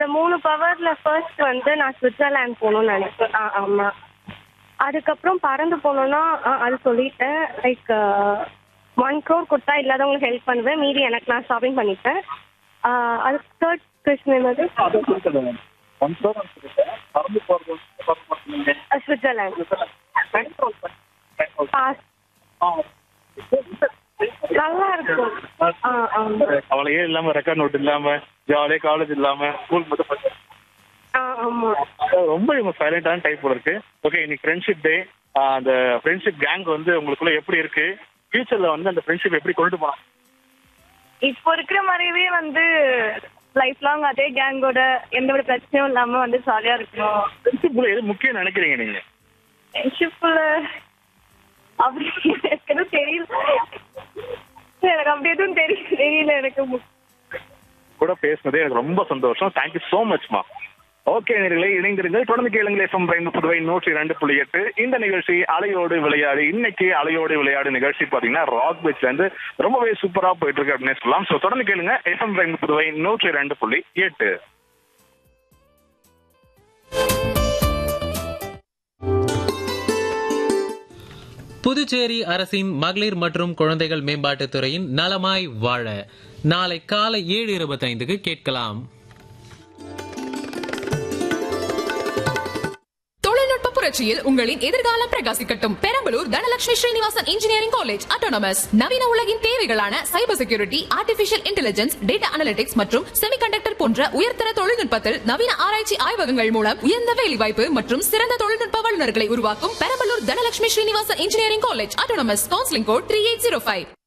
இந்த மூணு பவர்ல ஃபர்ஸ்ட் வந்து நான் சுவிட்சர்லாந்து போகணும்னு நினைப்பேன் ஆ ஆமா அதுக்கப்புறம் பறந்து போகணும்னா ஆ, அது சொல்லிட்டேன் லைக் ஒன் க்ரோர் கொடுத்தா இல்லாதவங்களுக்கு ஹெல்ப் பண்ணுவேன் மீதி எனக்கு நான் ஷாப்பிங் பண்ணிப்பேன் ஆ, அது தேர்ட் கொஸ்டின் என்னது அதை சொல்லிட்டு மேம் ஒன் க்ரோர் சொல்லிட்டேன் பறந்து போகிறது வந்து பறந்து போகிறது ஆ, சுவிட்சர்லாந்து பாஸ் நல்லா இருக்கும் ஆ ஆமா அவளையே இல்லாம ரெக்கார்ட் நோட் இல்லாம ஜாலியா காலேஜ் இல்லாம ஸ்கூல் மட்டும் படிச்சு ஆ ஆமா ரொம்ப இவங்க சைலண்டான டைப் போல இருக்கு ஓகே இன்னைக்கு ஃப்ரெண்ட்ஷிப் டே அந்த ஃப்ரெண்ட்ஷிப் கேங் வந்து உங்களுக்குள்ள எப்படி இருக்கு ஃபியூச்சர்ல வந்து அந்த ஃப்ரெண்ட்ஷிப் எப்படி கொண்டு போகலாம் இப்போ இருக்கிற மாதிரியே வந்து லைஃப் லாங் அதே கேங்கோட எந்த ஒரு பிரச்சனையும் இல்லாம வந்து ஜாலியா இருக்கணும் ஃப்ரெண்ட்ஷிப்ல எது முக்கியம் நினைக்கிறீங்க நீங்க ஃப்ரெண்ட்ஷிப்ல அப்படி எனக்கு எதுவும் தெரியல எனக்கு அப்படி எதுவும் தெரியல தெரியல எனக்கு மு- கூட பேசுனதே எனக்கு ரொம்ப சந்தோஷம் தேங்க்யூ ஸோ மச்மா ஓகே நேர்களே இணைந்திருங்கள் தொடர்ந்து கேளுங்களே எஃப்எம் பிரைம் புதுவை நூற்றி ரெண்டு புள்ளி எட்டு இந்த நிகழ்ச்சி அலையோடு விளையாடு இன்னைக்கு அலையோடு விளையாடு நிகழ்ச்சி பாத்தீங்கன்னா ராக் பீச்ல இருந்து ரொம்பவே சூப்பரா போயிட்டு இருக்கு அப்படின்னு சொல்லலாம் ஸோ தொடர்ந்து கேளுங்க எஃப்எம் பிரைம் புதுவை நூற்றி ரெண்டு புள்ளி எட்டு புதுச்சேரி அரசின் மகளிர் மற்றும் குழந்தைகள் மேம்பாட்டுத் துறையின் நலமாய் வாழ நாளை காலை ஏழு இருபத்தைந்துக்கு கேட்கலாம் தொழில்நுட்ப புரட்சியில் உங்களின் எதிர்காலம் பிரகாசிக்கட்டும் Perambalur Dhanalakshmi Srinivasan engineering college autonomous நவீன உலகின் தேவைகளான cyber security artificial intelligence data analytics மற்றும் செமிகண்டக்டர் போன்ற உயர்தர தொழில்நுட்பத்தில் நவீன ஆராய்ச்சி ஆய்வகங்கள் மூலம் உயர்ந்த வேலைவாய்ப்பு மற்றும் சிறந்த தொழில்நுட்ப வல்லுநர்களை உருவாக்கும் Perambalur Dhanalakshmi Srinivasan engineering college autonomous counselling code three eight zero five